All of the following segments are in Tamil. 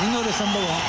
இன்னொரு சம்பவம்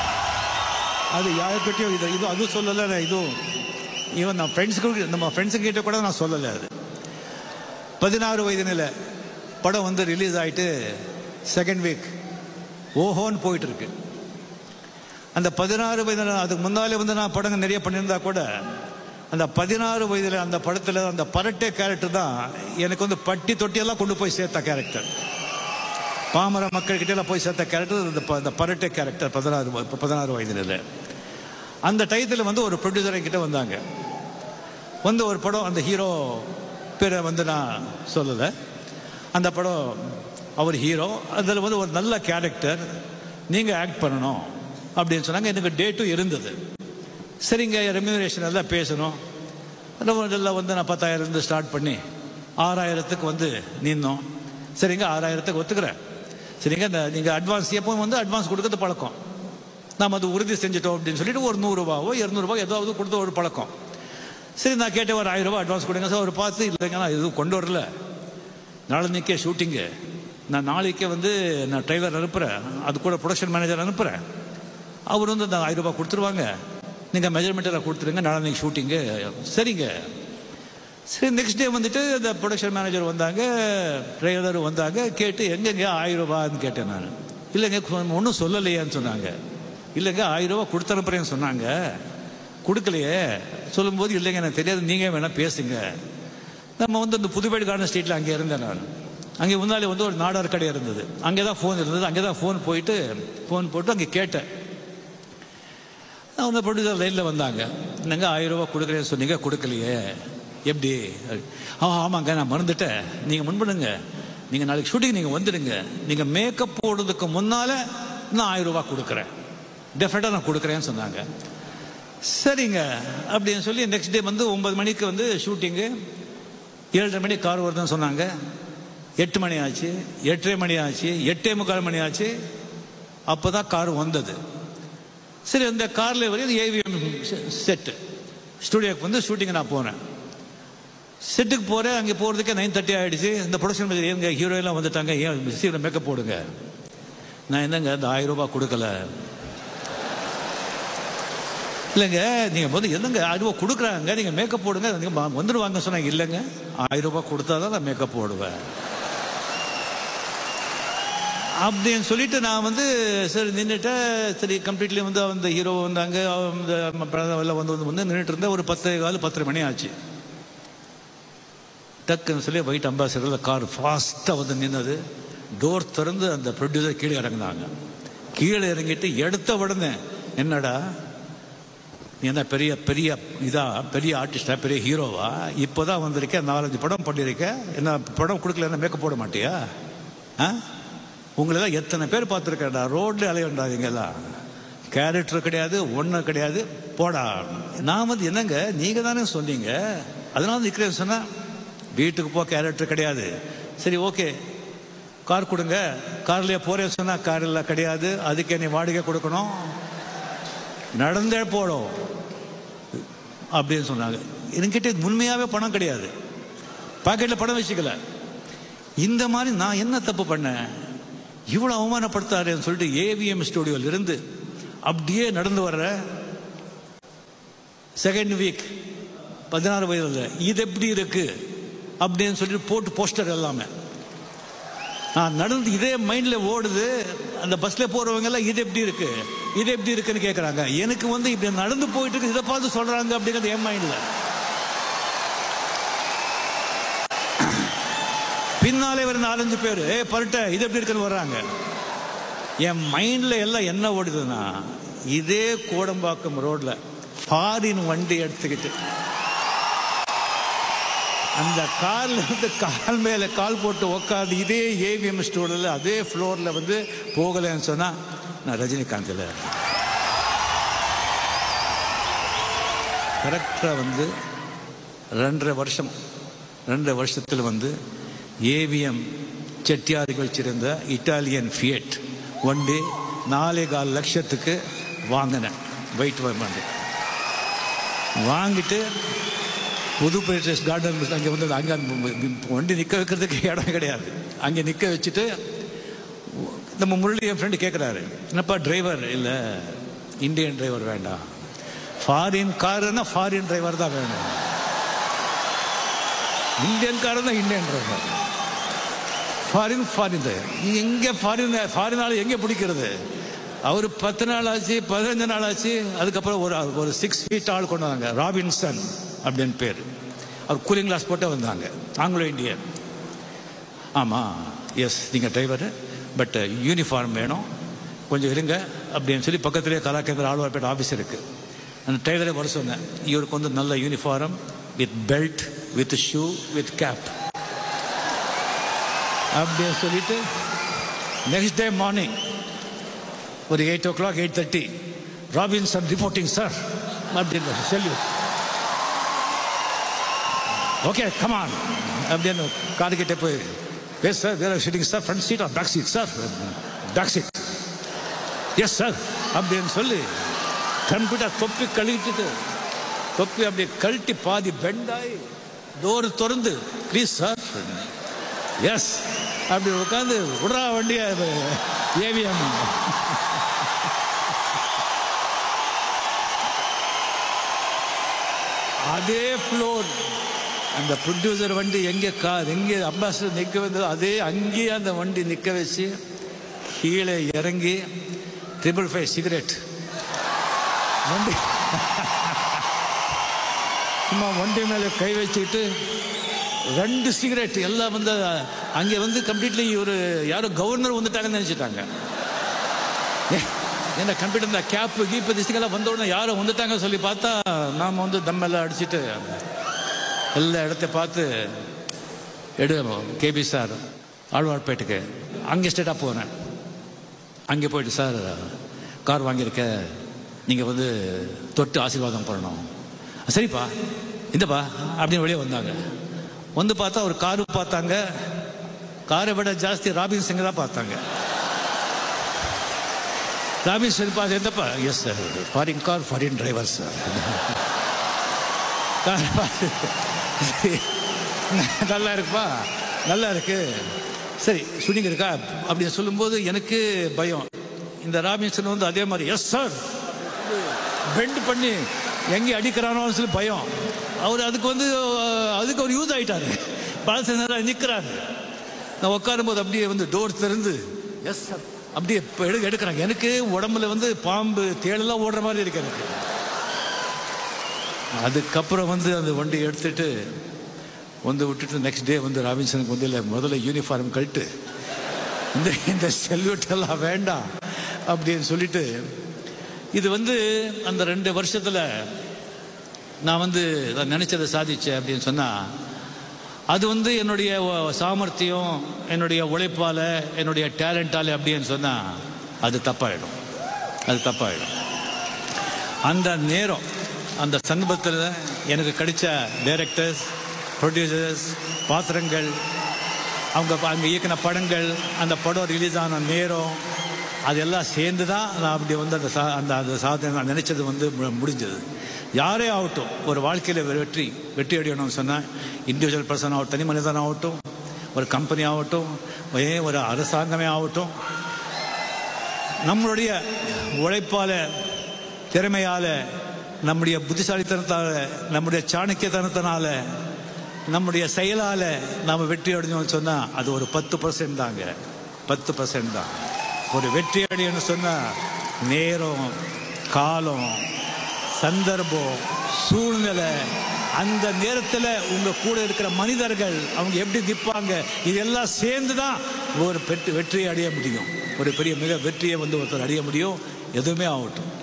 அது யாருக்கிட்டையும் இது இது அது சொல்லலை நான் இதுவும் ஈவன் நான் ஃப்ரெண்ட்ஸுக்கு நம்ம ஃப்ரெண்ட்ஸுக்கிட்ட கூட நான் சொல்லலை அது பதினாறு வயது நிலை படம் வந்து ரிலீஸ் ஆயிட்டு செகண்ட் வீக் ஓஹோன்னு போயிட்டு இருக்கு அந்த பதினாறு வயதுல அதுக்கு முன்னாலே வந்து நான் படங்கள் நிறைய பண்ணியிருந்தா கூட அந்த பதினாறு வயதில் அந்த படத்தில் அந்த பரட்டை கேரக்டர் தான் எனக்கு வந்து பட்டி தொட்டியெல்லாம் கொண்டு போய் சேர்த்த கேரக்டர் பாமர மக்கள்கிட்ட எல்லாம் போய் சேர்த்த கேரக்டர் இந்த ப- இந்த பரட்டை கேரக்டர் பதினாறு வ- பதினாறு வயதில் அந்த டயத்தில் வந்து ஒரு ப்ரொடியூசர் கிட்ட வந்தாங்க வந்து ஒரு படம் அந்த ஹீரோ பேரை வந்து நான் சொல்லலை அந்த படம் அவர் ஹீரோ அதில் வந்து ஒரு நல்ல கேரக்டர் நீங்கள் ஆக்ட் பண்ணணும் அப்படின்னு சொன்னாங்க எனக்கு டேட்டும் இருந்தது சரிங்க ரெம்யூனரேஷன் எல்லாம் பேசணும் ரொம்ப இதெல்லாம் வந்து நான் பத்தாயிரம் இருந்து ஸ்டார்ட் பண்ணி ஆறாயிரத்துக்கு வந்து நின்னோம் சரிங்க ஆறாயிரத்துக்கு ஒத்துக்கிறேன் சரிங்க இந்த நீங்கள் அட்வான்ஸ் எப்பவும் வந்து அட்வான்ஸ் கொடுக்கறது பழக்கம் நாம் அது உறுதி செஞ்சுட்டோம் அப்படின்னு சொல்லிட்டு ஒரு நூறுரூவாவோ இரநூறுபா ஏதாவது கொடுத்த ஒரு பழக்கம் சரி நான் கேட்டேன் ஒரு ஆயிரம் ரூபாய் அட்வான்ஸ் கொடுங்க சார் அவர் பார்த்து இல்லைங்க நான் எதுவும் கொண்டு வரல நாளைக்கே ஷூட்டிங்கு நான் நாளைக்கே வந்து நான் ட்ரைவர் அனுப்புகிறேன் அது கூட ப்ரொடக்ஷன் மேனேஜர் அனுப்புகிறேன் அவர் வந்து அந்த ஆயிரம் ரூபாய் கொடுத்துருவாங்க நீங்கள் மெஜர்மெண்ட்டில் கொடுத்துருங்க நாளைக்கு ஷூட்டிங்கு சரிங்க சரி நெக்ஸ்ட் டே வந்துட்டு இந்த ப்ரொடக்ஷன் மேனேஜர் வந்தாங்க ட்ரைவர் வந்தாங்க கேட்டு எங்கெங்க ஆயிரம் ரூபான்னு கேட்டேன் நான் இல்லைங்க ஒன்றும் சொல்லலையேன்னு சொன்னாங்க இல்லைங்க ஆயிரம் ரூபாய் கொடுத்து அனுப்புறேன்னு சொன்னாங்க கொடுக்கலையே சொல்லும்போது இல்லைங்க எனக்கு தெரியாது நீங்கள் வேணால் பேசுங்க நம்ம வந்து அந்த புதுப்பேடு கார்டன் ஸ்ட்ரீட்டில் அங்கே இருந்தேன் நான் அங்கே முன்னாலே வந்து ஒரு நாடார் கடை இருந்தது அங்கே தான் ஃபோன் இருந்தது அங்கே தான் ஃபோன் போயிட்டு ஃபோன் போட்டு அங்கே கேட்டேன் அவங்க ப்ரொடியூசர் லைனில் வந்தாங்க என்னங்க ஆயிரம் ரூபாய் கொடுக்குறேன்னு சொன்னீங்க கொடுக்கலையே எப்படி ஆ ஆமாங்க நான் மறந்துட்டேன் நீங்கள் முன்படுங்க நீங்கள் நாளைக்கு ஷூட்டிங் நீங்கள் வந்துடுங்க நீங்கள் மேக்கப் போடுறதுக்கு முன்னால் நான் ஆயிரம் ரூபாய் கொடுக்குறேன் டெஃபினட்டாக நான் கொடுக்குறேன்னு சொன்னாங்க சரிங்க அப்படின்னு சொல்லி நெக்ஸ்ட் டே வந்து ஒன்பது மணிக்கு வந்து ஷூட்டிங்கு ஏழரை மணிக்கு கார் வருதுன்னு சொன்னாங்க எட்டு மணி ஆச்சு எட்டரை மணி ஆச்சு எட்டே முக்கால் மணி ஆச்சு அப்போ தான் கார் வந்தது சரி அந்த காரில் வரையும் ஏவிஎம் செட்டு ஸ்டுடியோக்கு வந்து ஷூட்டிங் நான் போனேன் செட்டுக்கு போகிறேன் அங்கே போகிறதுக்கே நைன் தேர்ட்டி ஆகிடுச்சு இந்த ப்ரொடக்ஷன் மேனேஜர் ஏங்க ஹீரோயெல்லாம் வந்துட்டாங்க ஏன் சீக்கிரம் மேக்கப் போடுங்க நான் என்னங்க இந்த ஆயிரம் ரூபாய் கொடுக்கல இல்லைங்க நீங்கள் வந்து என்னங்க ஆயிரம் ரூபாய் கொடுக்குறாங்க நீங்கள் மேக்கப் போடுங்க நீங்கள் வந்துடுவாங்க சொன்னாங்க இல்லைங்க ஆயிரம் ரூபாய் கொடுத்தா தான் நான் மேக்கப் போடுவேன் அப்படின்னு சொல்லிட்டு நான் வந்து சரி நின்றுட்டேன் சரி கம்ப்ளீட்லி வந்து அந்த ஹீரோ வந்தாங்க அந்த எல்லாம் வந்து வந்து வந்து நின்றுட்டு இருந்தேன் ஒரு பத்து கால் பத்தரை மணி ஆச்சு டக்குன்னு சொல்லி ஒயிட் அம்பாசிடரில் கார் ஃபாஸ்ட்டாக வந்து நின்னது டோர் திறந்து அந்த ப்ரொடியூசர் கீழே இறங்குனாங்க கீழே இறங்கிட்டு எடுத்த உடனே என்னடா நீ என்ன பெரிய பெரிய இதா பெரிய ஆர்டிஸ்டா பெரிய ஹீரோவா இப்போ தான் வந்திருக்கேன் நாலஞ்சு படம் பண்ணியிருக்கேன் என்ன படம் கொடுக்கல என்ன மேக்கப் போட மாட்டியா ஆ உங்களெல்லாம் எத்தனை பேர் பார்த்துருக்கேன்டா ரோட்ல அலையண்டாதீங்கெல்லாம் கேரக்டர் கிடையாது ஒன்றும் கிடையாது போடா நான் வந்து என்னங்க நீங்கள் தானே சொன்னீங்க அதனால நிற்கிறேன் சொன்னேன் வீட்டுக்கு போ கேரக்டர் கிடையாது சரி ஓகே கார் கொடுங்க கார்லயே போறேன் சொன்னா காரில் கிடையாது அதுக்கே நீ வாடகை கொடுக்கணும் நடந்தே போடும் அப்படின்னு சொன்னாங்க என்கிட்ட உண்மையாவே பணம் கிடையாது பாக்கெட்டில் பணம் வச்சுக்கல இந்த மாதிரி நான் என்ன தப்பு பண்ணேன் இவ்வளோ அவமானப்படுத்தாருன்னு சொல்லிட்டு ஏவிஎம் ஸ்டுடியோல இருந்து அப்படியே நடந்து வர்ற செகண்ட் வீக் பதினாறு வயதுல இது எப்படி இருக்கு அப்படின்னு சொல்லிட்டு போட்டு போஸ்டர் எல்லாமே நான் நடந்து இதே மைண்ட்ல ஓடுது அந்த பஸ்ல போறவங்க எல்லாம் இது எப்படி இருக்கு இது எப்படி இருக்குன்னு கேக்குறாங்க எனக்கு வந்து இப்படி நடந்து போயிட்டு இருக்கு இதை பார்த்து சொல்றாங்க அப்படிங்கிறது என் மைண்ட்ல பின்னாலே ஒரு நாலஞ்சு பேர் ஏ பருட்ட இது எப்படி இருக்குன்னு வர்றாங்க என் மைண்ட்ல எல்லாம் என்ன ஓடுதுன்னா இதே கோடம்பாக்கம் ரோட்ல ஃபாரின் வண்டி எடுத்துக்கிட்டு அந்த கார்ல வந்து கால் மேல கால் போட்டு உட்காந்து இதே ஏவிஎம் ஸ்டோர்ல அதே ஃப்ளோர்ல வந்து போகலைன்னு சொன்னா நான் ரஜினிகாந்த்ல கரெக்டாக வந்து ரெண்டரை வருஷம் ரெண்டரை வருஷத்தில் வந்து ஏவிஎம் செட்டியாருக்கு வச்சிருந்த இட்டாலியன் ஃபியட் வண்டி நாலே கால் லட்சத்துக்கு வாங்கினேன் வெயிட் வந்து வாங்கிட்டு புது பேட்டஸ் கார்டன் அங்கே வந்து அங்கே வண்டி நிற்க வைக்கிறதுக்கு இடம் கிடையாது அங்கே நிற்க வச்சுட்டு நம்ம முரளி என் ஃப்ரெண்டு கேட்குறாரு என்னப்பா டிரைவர் இல்லை இந்தியன் டிரைவர் வேண்டாம் ஃபாரின் காருன்னா ஃபாரின் டிரைவர் தான் வேணும் இந்தியன் கார் தான் Indian driver foreign foreign driver எங்கே ஃபாரின் ஃபாரின் ஆள் எங்கே பிடிக்கிறது அவர் பத்து நாள் ஆச்சு பதினஞ்சு நாள் ஆச்சு அதுக்கப்புறம் ஒரு ஒரு சிக்ஸ் ஃபீட் ஆள் கொண்டு வந்தாங்க ராபின்சன் அப்படின்னு பேர் அவர் கூலிங் கிளாஸ் போட்டு வந்தாங்க ஆங்கிலோ இந்தியன் ஆமாம் எஸ் நீங்கள் டிரைவரு பட் யூனிஃபார்ம் வேணும் கொஞ்சம் இருங்க அப்படின்னு சொல்லி பக்கத்துலேயே கலாக்கேந்திர ஆழ்வார்பேட்டை ஆஃபீஸ் இருக்குது அந்த டிரைவரே வர சொன்னேன் இவருக்கு வந்து நல்ல uniform with belt with shoe with cap அப்படின்னு சொல்லிட்டு நெக்ஸ்ட் டே மார்னிங் ஒரு eight o'clock eight thirty Robinson reporting sir அப்படின்னு சொல்லி ஓகே கமான் அப்படின்னு கார்கிட்ட போய் எஸ் சார் வேற seating sir front seat or back seat sir back seat yes sir அப்படின்னு சொல்லி கம்ப்யூட்டர் தொப்பி கழுவிட்டு தொப்பி அப்படியே கழட்டி பாதி பெண்டாய் டோர் திறந்து ப்ளீஸ் சார் எஸ் அப்படி உட்காந்து விடுறா வண்டிய ஏவிஎம் அதே ஃப்ளோர் அந்த ப்ரொடியூசர் வண்டி எங்கே கா எங்கே அம்பாசிடர் நிற்க வந்ததோ அதே அங்கேயே அந்த வண்டி நிற்க வச்சு கீழே இறங்கி ட்ரிபிள் ஃபைவ் சிகரெட் வண்டி சும்மா வண்டி மேலே கை வச்சுக்கிட்டு ரெண்டு சிகரெட் எல்லாம் வந்து அங்கே வந்து கம்ப்ளீட்லி ஒரு யாரோ கவர்னர் வந்துட்டாங்கன்னு நினச்சிட்டாங்க என்ன கம்ப்யூட்டர் இந்த கேப்பு கீப்பு திசுக்கெல்லாம் வந்த உடனே யாரோ வந்துட்டாங்க சொல்லி பார்த்தா நாம் வந்து தம்மெல்லாம் அடிச்சுட்டு எல்லா இடத்த பார்த்து எடுவோம் கேபி சார் ஆழ்வார்பேட்டுக்கு அங்கே ஸ்டேட்டாக போனேன் அங்கே போயிட்டு சார் கார் வாங்கியிருக்க நீங்கள் வந்து தொட்டு ஆசீர்வாதம் பண்ணணும் சரிப்பா இந்தப்பா அப்படின்னு வெளியே வந்தாங்க வந்து பார்த்தா ஒரு காரு பார்த்தாங்க காரை விட ஜாஸ்தி ராபின் சிங் தான் பார்த்தாங்க ராபின் சிங் பார்த்து எந்தப்பா yes sir foreign car foreign driver sir car பார்த்து நல்லா இருக்குப்பா நல்லா இருக்கு சரி ஷூட்டிங் இருக்கா அப்படின்னு சொல்லும்போது எனக்கு பயம் இந்த ராபின்சன் வந்து அதே மாதிரி எஸ் சார் பெண்ட் பண்ணி எங்கே அடிக்கிறானோன்னு சொல்லி பயம் அவர் அதுக்கு வந்து அதுக்கு அவர் யூஸ் ஆகிட்டாரு பாலச நேரம் நிற்கிறாரு நான் உட்காரும்போது அப்படியே வந்து டோர் திறந்து எஸ் சார் அப்படியே இப்போ எடு எடுக்கிறாங்க எனக்கு உடம்புல வந்து பாம்பு தேளெல்லாம் ஓடுற மாதிரி இருக்கு எனக்கு அதுக்கப்புறம் வந்து அந்த வண்டி எடுத்துட்டு வந்து விட்டுட்டு நெக்ஸ்ட் டே வந்து ராபின்சனுக்கு வந்து இல்லை முதல்ல யூனிஃபார்ம் கழட்டு இந்த இந்த செல்யூட் எல்லாம் வேண்டாம் அப்படின்னு சொல்லிட்டு இது வந்து அந்த ரெண்டு வருஷத்தில் நான் வந்து நான் நினச்சதை சாதிச்சேன் அப்படின்னு சொன்னால் அது வந்து என்னுடைய சாமர்த்தியம் என்னுடைய உழைப்பால் என்னுடைய டேலண்டால் அப்படின்னு சொன்னால் அது தப்பாயிடும் அது தப்பாயிடும் அந்த நேரம் அந்த சந்தர்ப்பத்தில் எனக்கு கிடைச்ச டைரக்டர்ஸ் ப்ரொடியூசர்ஸ் பாத்திரங்கள் அவங்க அங்கே இயக்கின படங்கள் அந்த படம் ரிலீஸ் ஆன நேரம் அதெல்லாம் சேர்ந்து தான் நான் அப்படி வந்து அந்த சா அந்த அந்த சாதனை நான் நினச்சது வந்து முடிஞ்சது யாரே ஆகட்டும் ஒரு வாழ்க்கையில் வெற்றி வெற்றி அடையணும்னு சொன்னால் இண்டிவிஜுவல் பர்சன் ஆகட்டும் தனி மனிதன் ஆகட்டும் ஒரு கம்பெனி ஆகட்டும் ஏன் ஒரு அரசாங்கமே ஆகட்டும் நம்மளுடைய உழைப்பால் திறமையால் நம்முடைய புத்திசாலித்தனத்தால் நம்முடைய சாணக்கியத்தனத்தினால நம்முடைய செயலால் நாம் வெற்றி அடைஞ்சோம்னு சொன்னால் அது ஒரு பத்து பர்சன்ட் தாங்க பத்து பர்சன்ட் தான் ஒரு வெற்றி அடையணும்னு சொன்னால் நேரம் காலம் சந்தர்ப்பம் சூழ்நிலை அந்த நேரத்தில் உங்கள் கூட இருக்கிற மனிதர்கள் அவங்க எப்படி நிற்பாங்க இதெல்லாம் சேர்ந்து தான் ஒரு பெற்று வெற்றியை அடைய முடியும் ஒரு பெரிய மிக வெற்றியை வந்து ஒருத்தர் அடைய முடியும் எதுவுமே ஆகட்டும்